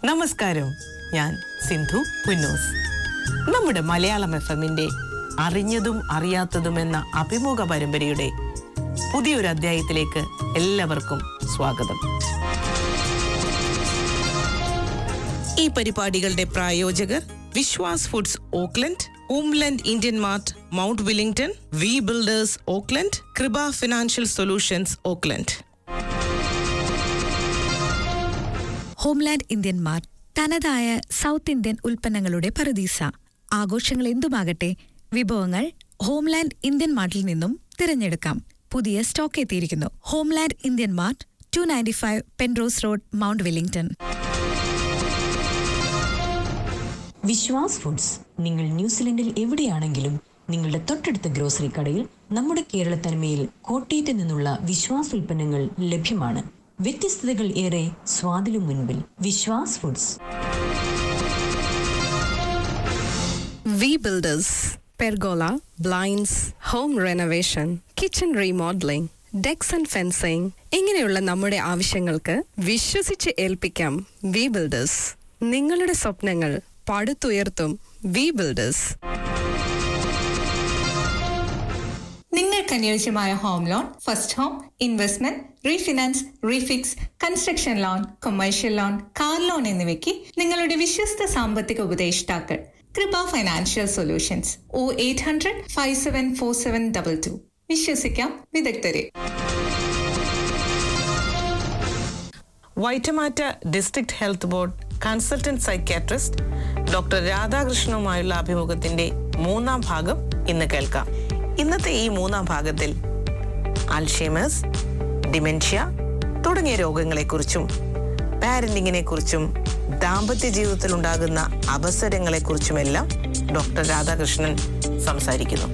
നമസ്കാരം ഞാൻ സിന്ധു പുന്നൂസ് നമ്മുടെ മലയാളം എഫ് എമ്മിന്റെ അറിഞ്ഞതും അറിയാത്തതും എന്ന അഭിമുഖ പരമ്പരയുടെ പുതിയൊരു അധ്യായത്തിലേക്ക് എല്ലാവർക്കും സ്വാഗതം ഈ പരിപാടികളുടെ പ്രായോജകർ Vishwas Foods Auckland Homeland Indian Mart Mount Wellington V Builders Auckland Krupa Financial Solutions Auckland Homeland ഇന്ത്യന്മാർ തനതായ സൗത്ത് ഇന്ത്യൻ ഉൽപ്പന്നങ്ങളുടെ പറുദീസ ആഘോഷങ്ങൾ എന്തുമാകട്ടെ വിഭവങ്ങൾ ഹോംലാൻഡ് ഇന്ത്യൻ മാർട്ടിൽ നിന്നും തിരഞ്ഞെടുക്കാം പുതിയ സ്റ്റോക്ക് എത്തിയിരിക്കുന്നു Homeland Indian Mart two ninety five Penrose Road Mount Wellington Vishwas Foods നിങ്ങൾ ന്യൂസിലൻഡിൽ എവിടെയാണെങ്കിലും നിങ്ങളുടെ തൊട്ടടുത്ത ഗ്രോസറി കടയിൽ നമ്മുടെ കേരള തനിമയിൽ കോട്ടയത്ത് നിന്നുള്ള വിശ്വാസ് ഉൽപ്പന്നങ്ങൾ ലഭ്യമാണ് വ്യത്യസ്തതകൾ ഏറെ സ്വാദിലും മുൻപിൽ Vishwas Foods V Builders pergola blinds home renovation kitchen remodelling decks and fencing ഇങ്ങനെയുള്ള നമ്മുടെ ആവശ്യങ്ങൾക്ക് വിശ്വസിച്ച് ഏൽപ്പിക്കാം വി ബിൽഡേഴ്സ് നിങ്ങളുടെ സ്വപ്നങ്ങൾ പടുത്തുയർത്തും വി ബിൽഡേഴ്സ് നിങ്ങൾക്ക് അനുയോജ്യമായ home loan first home investment refinance refix construction loan commercial loan car loan എന്നിവയ്ക്ക് നിങ്ങളുടെ വിശ്വസ്ത സാമ്പത്തിക ഉപദേഷ്ടാക്കൾ Krupa Financial Solutions O eight hundred five seven four seven double two വിശ്വസിക്കാം വിദഗ്ധരെ Waitemata District health board consultant psychiatrist doctor രാധാകൃഷ്ണനുമായുള്ള അഭിമുഖത്തിന്റെ മൂന്നാം ഭാഗം ഇന്ന് കേൾക്കാം ഇന്നത്തെ ഈ മൂന്നാം ഭാഗത്തിൽ അൽഷേമേഴ്സ് ഡിമെൻഷ്യ തുടങ്ങിയ രോഗങ്ങളെക്കുറിച്ചും പാരന്റിങ്ങിനെ കുറിച്ചും ദാമ്പത്യ ജീവിതത്തിൽ ഉണ്ടാകുന്ന അവസരങ്ങളെക്കുറിച്ചുമെല്ലാം ഡോക്ടർ രാധാകൃഷ്ണൻ സംസാരിക്കുന്നു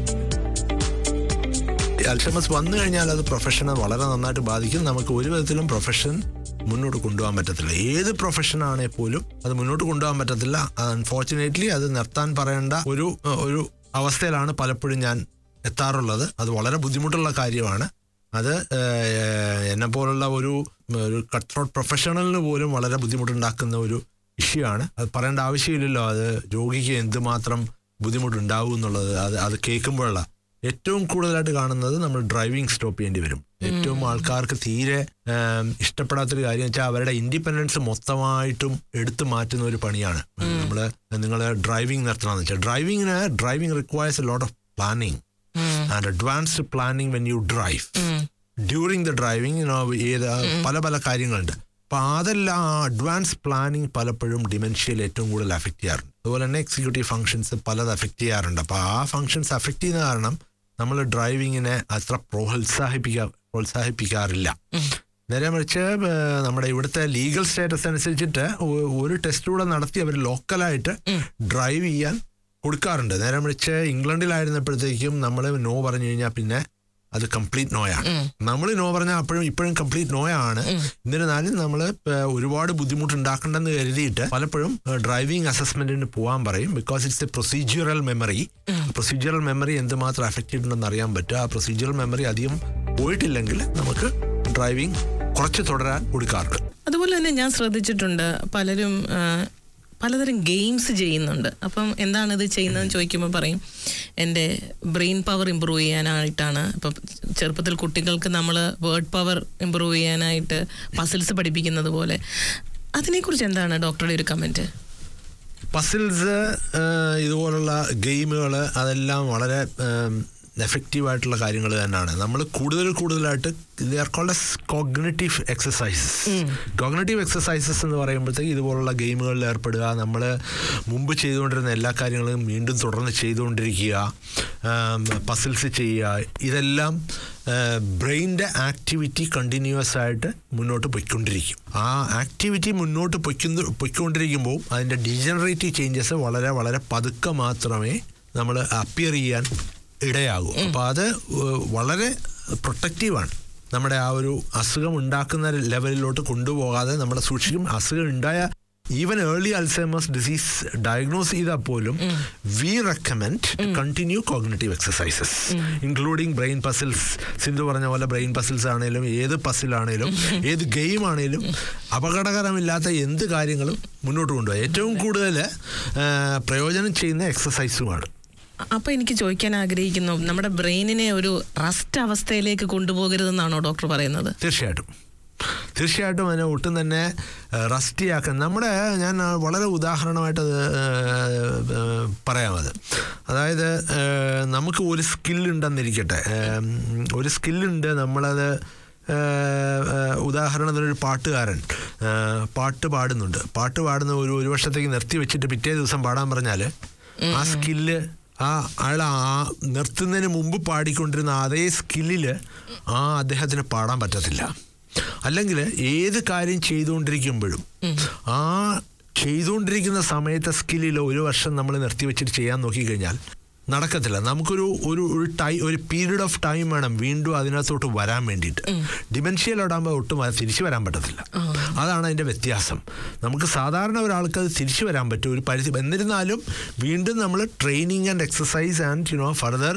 അൽഷമസ് വന്നു കഴിഞ്ഞാൽ അത് പ്രൊഫഷനെ വളരെ നന്നായിട്ട് ബാധിക്കും നമുക്ക് ഒരു വിധത്തിലും പ്രൊഫഷൻ മുന്നോട്ട് കൊണ്ടുപോകാൻ പറ്റത്തില്ല ഏത് പ്രൊഫഷൻ ആണെ പോലും അത് മുന്നോട്ട് കൊണ്ടുപോകാൻ പറ്റത്തില്ല അൺഫോർച്ചുനേറ്റ്ലി അത് നിർത്താൻ പറയേണ്ട ഒരു ഒരു അവസ്ഥയിലാണ് പലപ്പോഴും ഞാൻ എത്താറുള്ളത് അത് വളരെ ബുദ്ധിമുട്ടുള്ള കാര്യമാണ് അത് എന്നെ പോലുള്ള ഒരു ഒരു കട്ട് ത്രോട്ട് പ്രൊഫഷണലിന് പോലും വളരെ ബുദ്ധിമുട്ടുണ്ടാക്കുന്ന ഒരു ഇഷ്യൂ ആണ് അത് പറയേണ്ട ആവശ്യമില്ലല്ലോ അത് രോഗിക്ക് എന്തുമാത്രം ബുദ്ധിമുട്ടുണ്ടാവും എന്നുള്ളത് അത് അത് കേൾക്കുമ്പോഴുള്ള ഏറ്റവും കൂടുതലായിട്ട് കാണുന്നത് നമ്മൾ ഡ്രൈവിംഗ് സ്റ്റോപ്പ് ചെയ്യേണ്ടി വരും ഏറ്റവും ആൾക്കാർക്ക് തീരെ ആം, ഇഷ്ടപ്പെടാത്തൊരു കാര്യം വെച്ചാൽ അവരുടെ ഇൻഡിപെൻഡൻസ് മൊത്തമായിട്ടും എടുത്തു മാറ്റുന്ന ഒരു പണിയാണ് നമ്മൾ നിങ്ങൾ ഡ്രൈവിംഗ് നിർത്തണമെന്ന് വെച്ചാൽ ഡ്രൈവിങ്ങിന് driving requires a lot of planning and advanced planning when you drive during the driving ഏത് പല പല കാര്യങ്ങളുണ്ട് അപ്പൊ അതെല്ലാം ആ അഡ്വാൻസ് പ്ലാനിങ് പലപ്പോഴും ഡിമെൻഷ്യയിൽ ഏറ്റവും കൂടുതൽ അഫക്റ്റ് ചെയ്യാറുണ്ട് അതുപോലെ തന്നെ എക്സിക്യൂട്ടീവ് ഫംഗ്ഷൻസ് പലത് അഫക്റ്റ് ചെയ്യാറുണ്ട് അപ്പൊ ആ ഫംഗ്ഷൻസ് അഫക്റ്റ് ചെയ്യുന്ന കാരണം നമ്മൾ ഡ്രൈവിങ്ങിനെ അത്ര പ്രോത്സാഹിപ്പിക്കാ പ്രോത്സാഹിപ്പിക്കാറില്ല നേരെ മറിച്ച് ഏർ, നമ്മുടെ ഇവിടുത്തെ ലീഗൽ സ്റ്റാറ്റസ് അനുസരിച്ചിട്ട് ഒ- ഒരു ടെസ്റ്റ് കൂടെ നടത്തി അവർ ലോക്കലായിട്ട് ഡ്രൈവ് ചെയ്യാൻ കൊടുക്കാറുണ്ട് നേരെ മറിച്ച് ഇംഗ്ലണ്ടിലായിരുന്നപ്പോഴത്തേക്കും നമ്മൾ നോ പറഞ്ഞു കഴിഞ്ഞാൽ പിന്നെ അത് കംപ്ലീറ്റ് നോയാണ് നമ്മൾ നോ പറഞ്ഞാൽ അപ്പോഴും ഇപ്പോഴും കംപ്ലീറ്റ് നോയാണ് എന്നിരുന്നാലും നമ്മൾ ഒരുപാട് ബുദ്ധിമുട്ടുണ്ടാക്കണ്ടെന്ന് കരുതിയിട്ട് പലപ്പോഴും ഡ്രൈവിംഗ് അസസ്മെന്റിന് പോകാൻ പറയും because it's a procedural memory procedural memory എന്തുമാത്രം അഫക്റ്റ് ചെയ്തിട്ടുണ്ടെന്ന് അറിയാൻ പറ്റും ആ പ്രൊസീജിയറൽ മെമ്മറി അധികം പോയിട്ടില്ലെങ്കിൽ നമുക്ക് ഡ്രൈവിംഗ് കുറച്ച് തുടരാൻ കൊടുക്കാറുണ്ട് അതുപോലെ തന്നെ ഞാൻ ശ്രദ്ധിച്ചിട്ടുണ്ട് പലരും ആ, പലതരം ഗെയിംസ് ചെയ്യുന്നുണ്ട് അപ്പം എന്താണ് ഇത് ചെയ്യുന്നതെന്ന് ചോദിക്കുമ്പോൾ പറയും എൻ്റെ ബ്രെയിൻ പവർ ഇമ്പ്രൂവ് ചെയ്യാനായിട്ടാണ് ഇപ്പം ചെറുപ്പത്തിൽ കുട്ടികൾക്ക് നമ്മൾ വേർഡ് പവർ ഇമ്പ്രൂവ് ചെയ്യാനായിട്ട് പസിൽസ് പഠിപ്പിക്കുന്നത് പോലെ അതിനെക്കുറിച്ച് എന്താണ് ഡോക്ടറുടെ ഒരു കമൻറ്റ് പസിൽസ് ഇതുപോലുള്ള ഗെയിമുകൾ അതെല്ലാം വളരെ എഫക്റ്റീവ് ആയിട്ടുള്ള കാര്യങ്ങൾ തന്നെയാണ് നമ്മൾ കൂടുതൽ കൂടുതലായിട്ട് they are called cognitive exercises cognitive exercises എന്ന് പറയുമ്പോഴത്തേക്ക് ഇതുപോലുള്ള ഗെയിമുകളിൽ ഏർപ്പെടുക നമ്മൾ മുമ്പ് ചെയ്തുകൊണ്ടിരുന്ന എല്ലാ കാര്യങ്ങളും വീണ്ടും തുടർന്ന് ചെയ്തുകൊണ്ടിരിക്കുക പസിൽസ് ചെയ്യുക ഇതെല്ലാം ബ്രെയിൻ്റെ ആക്ടിവിറ്റി കണ്ടിന്യൂസ് ആയിട്ട് മുന്നോട്ട് പൊയ്ക്കൊണ്ടിരിക്കും ആ ആക്ടിവിറ്റി മുന്നോട്ട് പൊയ്ക്കുന്ന പൊയ്ക്കൊണ്ടിരിക്കുമ്പോൾ അതിൻ്റെ ഡീജനറേറ്റീവ് ചേഞ്ചസ് വളരെ വളരെ പതുക്കെ മാത്രമേ നമ്മൾ അപ്പിയർ ചെയ്യാൻ ഇടയാകൂ അപ്പോൾ അത് ഏഹ്, വളരെ പ്രൊട്ടക്റ്റീവാണ് നമ്മുടെ ആ ഒരു അസുഖം ഉണ്ടാക്കുന്ന ലെവലിലോട്ട് കൊണ്ടുപോകാതെ നമ്മളെ സൂക്ഷിക്കും അസുഖം ഉണ്ടായ even early Alzheimer's disease diagnose ചെയ്താൽ പോലും we recommend continue cognitive exercises including brain puzzles Sindhu പറഞ്ഞ പോലെ ബ്രെയിൻ പസിൽസ് ആണെങ്കിലും ഏത് പസിലാണേലും ഏത് ഗെയിം ആണെങ്കിലും അപകടകരമില്ലാത്ത എന്ത് കാര്യങ്ങളും മുന്നോട്ട് കൊണ്ടുപോകുക ഏറ്റവും കൂടുതൽ പ്രയോജനം ചെയ്യുന്ന എക്സസൈസുമാണ് അപ്പൊ എനിക്ക് ചോദിക്കാൻ ആഗ്രഹിക്കുന്നു നമ്മുടെ ബ്രെയിനിനെ ഒരു റസ്റ്റ് അവസ്ഥയിലേക്ക് കൊണ്ടുപോകരുതെന്നാണോ ഡോക്ടർ പറയുന്നത് തീർച്ചയായിട്ടും തീർച്ചയായിട്ടും അതിനെ ഒട്ടും തന്നെ റസ്റ്റിയാക്കാൻ നമ്മുടെ ഞാൻ ആ, വളരെ ഉദാഹരണമായിട്ട് അത് ഏഹ്, പറയാം അത് അതായത് ഏഹ്, നമുക്ക് ഒരു സ്കില്ലുണ്ടെന്നിരിക്കട്ടെ ഏഹ്, ഒരു സ്കില്ലുണ്ട് നമ്മളത് ഏഹ്, ഏഹ്, ഉദാഹരണത്തിന് ഒരു പാട്ടുകാരൻ ഏഹ്, പാട്ട് പാടുന്നുണ്ട് പാട്ട് പാടുന്ന ഒരു ഒരു വർഷത്തേക്ക് നിർത്തി വെച്ചിട്ട് പിറ്റേ ദിവസം പാടാൻ പറഞ്ഞാൽ ആ സ്കില്ല് ആ അയാൾ ആ നിർത്തുന്നതിന് മുമ്പ് പാടിക്കൊണ്ടിരുന്ന അതേ സ്കില്ലിൽ ആ അദ്ദേഹത്തിന് പാടാൻ പറ്റത്തില്ല അല്ലെങ്കിൽ ഏത് കാര്യം ചെയ്തുകൊണ്ടിരിക്കുമ്പോഴും ആ ചെയ്തുകൊണ്ടിരിക്കുന്ന സമയത്തെ സ്കില്ലിൽ ഒരു വർഷം നമ്മൾ നിർത്തിവെച്ചിട്ട് ചെയ്യാൻ നോക്കിക്കഴിഞ്ഞാൽ നടക്കത്തില്ല നമുക്കൊരു ഒരു ഒരു ടൈം ഒരു പീരീഡ് ഓഫ് ടൈം വേണം വീണ്ടും അതിനകത്തോട്ട് വരാൻ വേണ്ടിയിട്ട് ഡിമെൻഷ്യയിലോടാകുമ്പോൾ ഒട്ടും അത് തിരിച്ചു വരാൻ പറ്റത്തില്ല അതാണ് അതിൻ്റെ വ്യത്യാസം നമുക്ക് സാധാരണ ഒരാൾക്ക് അത് തിരിച്ചു വരാൻ പറ്റും ഒരു പരിധി എന്നിരുന്നാലും വീണ്ടും നമ്മൾ training and exercise and you know further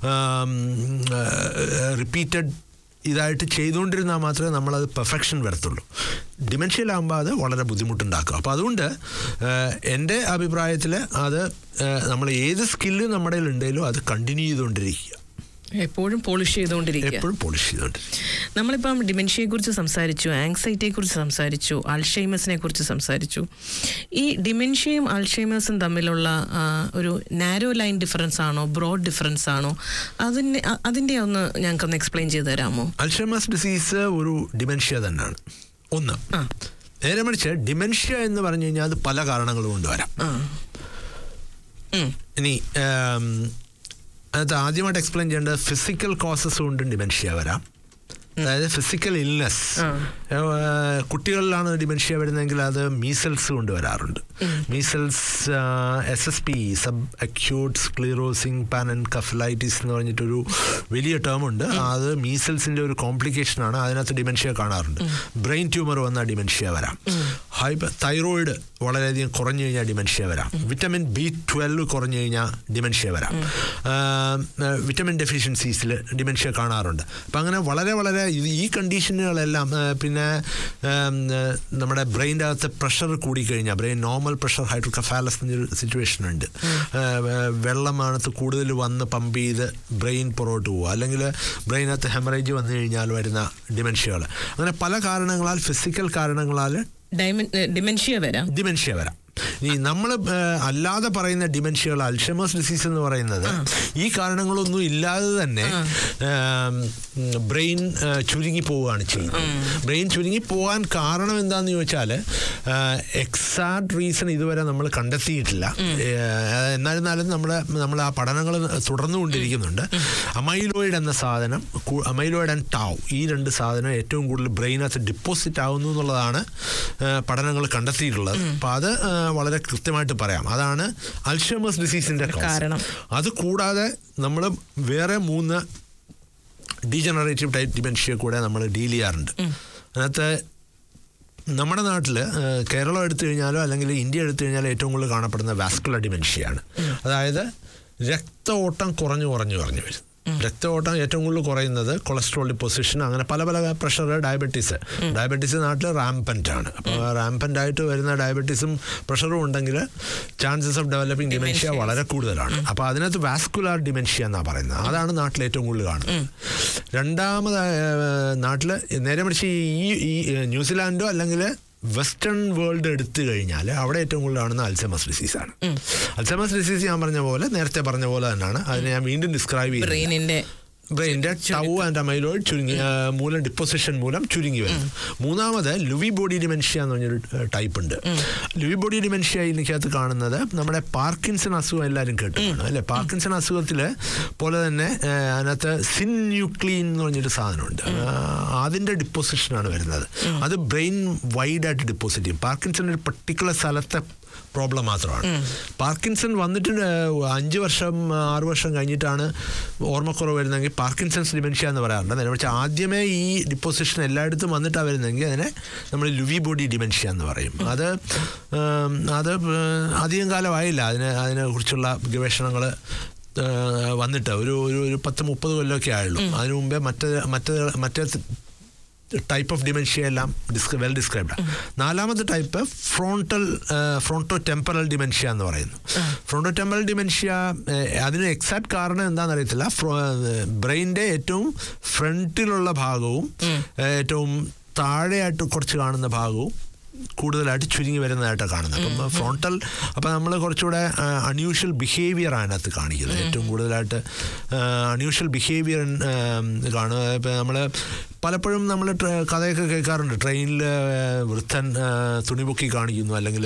repeated ഇതായിട്ട് ചെയ്തുകൊണ്ടിരുന്നാൽ മാത്രമേ നമ്മളത് പെർഫെക്ഷൻ വരത്തുള്ളൂ ഡിമെൻഷ്യയിലാകുമ്പോൾ അത് വളരെ ബുദ്ധിമുട്ടുണ്ടാക്കും അപ്പോൾ അതുകൊണ്ട് ഏഹ്, എൻ്റെ അഭിപ്രായത്തിൽ അത് ഏഹ്, നമ്മൾ ഏത് സ്കില്ല് നമ്മുടെ ഉണ്ടെങ്കിലും അത് കണ്ടിന്യൂ ചെയ്തുകൊണ്ടിരിക്കുക എപ്പോഴും പോളിഷ് ചെയ്തുകൊണ്ടിരിക്കുക എപ്പോഴും പോളിഷ് ചെയ്തുകൊണ്ടിരിക്കുക നമ്മളിപ്പം ഡിമെൻഷ്യയെ കുറിച്ച് സംസാരിച്ചു ആങ്സൈറ്റിയെ കുറിച്ച് സംസാരിച്ചു അൾഷൈമസിനെ കുറിച്ച് സംസാരിച്ചു ഈ ഡിമെൻഷ്യയും അൾഷൈമേഴ്സും തമ്മിലുള്ള ആ, ഒരു നാരോ ലൈൻ ഡിഫറൻസ് ആണോ ബ്രോഡ് ഡിഫറൻസ് ആണോ അതിൻ്റെ അ- അതിൻ്റെ ഒന്ന് ഞങ്ങൾക്കൊന്ന് എക്സ്പ്ലെയിൻ ചെയ്ത് തരാമോ അൽഷമസ് ഡിസീസ് ഒരു ഡിമെൻഷ്യ തന്നെയാണ് ഒന്ന് ആ നേരെ മറിച്ച് ഡിമെൻഷ്യ എന്ന് പറഞ്ഞു കഴിഞ്ഞാൽ അത് പല കാരണങ്ങൾ കൊണ്ട് വരാം ആ ഉം. ഇനി ആം, അതിനകത്ത് ആദ്യമായിട്ട് എക്സ്പ്ലെയിൻ ചെയ്യേണ്ടത് ഫിസിക്കൽ കോസസ് കൊണ്ടും ഡിമെൻഷ്യ വരാം അതായത് ഫിസിക്കൽ ഇൽനെസ് കുട്ടികളിലാണ് ഡിമെൻഷ്യ വരുന്നതെങ്കിൽ അത് മീസൽസ് കൊണ്ട് വരാറുണ്ട് measles S S P subacute sclerosing panencephalitis എന്ന് പറഞ്ഞിട്ടൊരു വലിയ ടേം ഉണ്ട് അത് മീസൽസിന്റെ ഒരു കോംപ്ലിക്കേഷൻ ആണ് അതിനകത്ത് ഡിമെൻഷ്യ കാണാറുണ്ട് ബ്രെയിൻ ട്യൂമർ വന്ന ഡിമെൻഷ്യ വരാം ഹൈപ്പർ തൈറോയിഡ് വളരെയധികം കുറഞ്ഞു കഴിഞ്ഞാൽ ഡിമെൻഷ്യ വരാം വിറ്റമിൻ ബി ട്വൽവ് കുറഞ്ഞു കഴിഞ്ഞാൽ ഡിമെൻഷ്യ വരാം വിറ്റമിൻ ഡെഫിഷ്യൻസീസിൽ ഡിമെൻഷ്യ കാണാറുണ്ട് അപ്പം അങ്ങനെ വളരെ വളരെ ഇത് ഈ കണ്ടീഷനുകളെല്ലാം ആ, പിന്നെ ആം, ആ, നമ്മുടെ ബ്രെയിൻ്റെ അകത്ത് പ്രഷർ കൂടിക്കഴിഞ്ഞാൽ ബ്രെയിൻ നോർമൽ പ്രഷർ ഹൈഡ്രോകഫാലസ് എന്നൊരു സിറ്റുവേഷൻ ഉണ്ട് ആ, ആ, വെള്ളമാനത്ത് കൂടുതൽ വന്ന് പമ്പ് ചെയ്ത് ബ്രെയിൻ പുറകോട്ട് പോവുക അല്ലെങ്കിൽ ബ്രെയിനകത്ത് ഹെമറേജ് വന്നു കഴിഞ്ഞാൽ വരുന്ന ഡിമെൻഷ്യകൾ അങ്ങനെ പല കാരണങ്ങളാൽ ഫിസിക്കൽ കാരണങ്ങളാൽ ഡൈമൻ- ഏ, ഡിമെൻഷ്യ വരാം ഡിമെൻഷ്യ വരാം ഈ നമ്മൾ അല്ലാതെ പറയുന്ന ഡിമെൻഷ്യകൾ അൽഷമേഴ്സ് ഡിസീസ് എന്ന് പറയുന്നത് ഈ കാരണങ്ങളൊന്നും ഇല്ലാതെ തന്നെ ബ്രെയിൻ ചുരുങ്ങി പോവുകയാണ് ചെയ്യുന്നത് ബ്രെയിൻ ചുരുങ്ങി പോകാൻ കാരണം എന്താണെന്ന് ചോദിച്ചാൽ എക്സാക്ട് റീസൺ ഇതുവരെ നമ്മൾ കണ്ടെത്തിയിട്ടില്ല ഏഹ്, എന്നിരുന്നാലും നമ്മൾ നമ്മൾ ആ പഠനങ്ങൾ തുടർന്നുകൊണ്ടിരിക്കുന്നുണ്ട് അമൈലോയിഡ് എന്ന സാധനം അമൈലോയിഡ് ആൻഡ് ടാവ് ഈ രണ്ട് സാധനം ഏറ്റവും കൂടുതൽ ബ്രെയിനകത്ത് ഡിപ്പോസിറ്റ് ആവുന്നു എന്നുള്ളതാണ് പഠനങ്ങൾ കണ്ടെത്തിയിട്ടുള്ളത് അപ്പോൾ അത് ആ, വളരെ കൃത്യമായിട്ട് പറയാം അതാണ് അൽഷമേഴ്സ് ഡിസീസിന്റെ കാരണം. അത് കൂടാതെ നമ്മൾ വേറെ മൂന്ന് ഡീജനറേറ്റീവ് ടൈപ്പ് ഡിമെൻഷ്യ കൂടെ നമ്മൾ ഡീൽ ചെയ്യാറുണ്ട് അതിനകത്ത് നമ്മുടെ നാട്ടിൽ കേരളം എടുത്തു കഴിഞ്ഞാലോ അല്ലെങ്കിൽ ഇന്ത്യ എടുത്തു കഴിഞ്ഞാലോ ഏറ്റവും കൂടുതൽ കാണപ്പെടുന്ന വാസ്കുലർ ഡിമെൻഷ്യയാണ് അതായത് രക്തഓട്ടം കുറഞ്ഞു കുറഞ്ഞു കുറഞ്ഞു വരും രക്തഓട്ടം ഏറ്റവും കൂടുതൽ കുറയുന്നത് കൊളസ്ട്രോൾ ഡിപ്പോസിഷൻ അങ്ങനെ പല പല പ്രഷർ ഡയബറ്റീസ് ഡയബറ്റീസ് നാട്ടിൽ റാംപൻ്റ് ആണ് അപ്പോൾ റാംപൻ്റ് ആയിട്ട് വരുന്ന ഡയബറ്റീസും പ്രഷറും ഉണ്ടെങ്കിൽ ചാൻസസ് ഓഫ് ഡെവലപ്പിംഗ് ഡിമെൻഷ്യ വളരെ കൂടുതലാണ് അപ്പോൾ അതിനകത്ത് വാസ്കുലാർ ഡിമെൻഷ്യ എന്നാണ് പറയുന്നത് അതാണ് നാട്ടിൽ ഏറ്റവും കൂടുതൽ കാണുന്നത് രണ്ടാമത് നാട്ടിൽ നേരെ മറിച്ച് ഈ ഈ ന്യൂസിലാൻഡോ അല്ലെങ്കിൽ വെസ്റ്റേൺ വേൾഡ് എടുത്തു കഴിഞ്ഞാൽ അവിടെ ഏറ്റവും കൂടുതൽ കാണുന്ന അൽസമസ് ഡിസീസാണ് അൽസമസ് ഡിസീസ് ഞാൻ പറഞ്ഞ പോലെ നേരത്തെ പറഞ്ഞ പോലെ തന്നെയാണ് അതിനെ ഞാൻ വീണ്ടും ഡിസ്ക്രൈബ് ചെയ്യുന്നത് ബ്രെയിനിന്റെ ബ്രെയിൻ്റെ ടൗ ആൻഡ് അമൈലോയിഡ് ചുരുങ്ങി ആ, മൂലം ഡിപ്പോസിഷൻ മൂലം ചുരുങ്ങി വരുന്നു മൂന്നാമത് ലുവി ബോഡി ഡിമെൻഷ്യ എന്ന് പറഞ്ഞൊരു ടൈപ്പ് ഉണ്ട് ലുവി ബോഡി ഡിമെൻഷ്യ എനിക്കകത്ത് കാണുന്നത് നമ്മുടെ പാർക്കിൻസൺ അസുഖം എല്ലാവരും കേട്ടു കാണും അല്ലേ പാർക്കിൻസൺ അസുഖത്തിൽ പോലെ തന്നെ ആ, അതിനകത്ത് സിൻ ന്യൂക്ലീൻ എന്ന് പറഞ്ഞൊരു സാധനമുണ്ട് ആ, അതിൻ്റെ ഡിപ്പോസിഷനാണ് വരുന്നത് അത് ബ്രെയിൻ വൈഡായിട്ട് ഡിപ്പോസിറ്റ് ചെയ്യും പാർക്കിൻസൺ ഒരു പർട്ടിക്കുലർ സ്ഥലത്തെ പ്രോബ്ലം മാത്രമാണ് പാർക്കിൻസൺ വന്നിട്ട് ഏഹ്, അഞ്ച് വർഷം ആറ് വർഷം കഴിഞ്ഞിട്ടാണ് ഓർമ്മക്കുറവ് വരുന്നതെങ്കിൽ പാർക്കിൻസൺസ് ഡിമെൻഷ്യ എന്ന് പറയാറുണ്ട് നേരെ പക്ഷേ ആദ്യമേ ഈ ഡിപ്പോസിഷൻ എല്ലായിടത്തും വന്നിട്ടാണ് വരുന്നതെങ്കിൽ അതിനെ നമ്മൾ ലുവി ബോഡി ഡിമെൻഷ്യ എന്ന് പറയും അത് ഏം, അത് ഏഹ്, അധികം കാലമായില്ല അതിനെ അതിനെക്കുറിച്ചുള്ള ഗവേഷണങ്ങൾ വന്നിട്ട് ഒരു ഒരു ഒരു പത്ത് മുപ്പത് കൊല്ലമൊക്കെ ആയുള്ളൂ അതിനു മുമ്പേ മറ്റ് മറ്റ് മറ്റേ ടൈപ്പ് ഓഫ് ഡിമെൻഷ്യ എല്ലാം ഡിസ്ക വെൽ ഡിസ്ക്രൈബ്ഡ് നാലാമത്തെ type frontal frontotemporal dementia എന്ന് പറയുന്നു ഫ്രോണ്ടോ ടെമ്പറൽ ഡിമെൻഷ്യ അതിന് എക്സാക്ട് കാരണം എന്താണെന്ന് അറിയത്തില്ല ബ്രെയിൻ്റെ ഏറ്റവും ഫ്രണ്ടിലുള്ള ഭാഗവും ഏഹ്, ഏറ്റവും താഴെയായിട്ട് കുറച്ച് കാണുന്ന ഭാഗവും കൂടുതലായിട്ട് ചുരുങ്ങി വരുന്നതായിട്ടാണ് കാണുന്നത് അപ്പം ഫ്രോണ്ടൽ അപ്പം നമ്മൾ കുറച്ചുകൂടെ അൺയൂഷ്വൽ ബിഹേവിയർ ആണ് അതിനകത്ത് കാണിക്കുന്നത് ഏറ്റവും കൂടുതലായിട്ട് അൺയൂഷ്വൽ ബിഹേവിയർ കാണുക ഇപ്പം നമ്മൾ പലപ്പോഴും നമ്മൾ കഥയൊക്കെ കേൾക്കാറുണ്ട് ട്രെയിനിൽ വൃദ്ധൻ ആ, തുണി പൊക്കി കാണിക്കുന്നു അല്ലെങ്കിൽ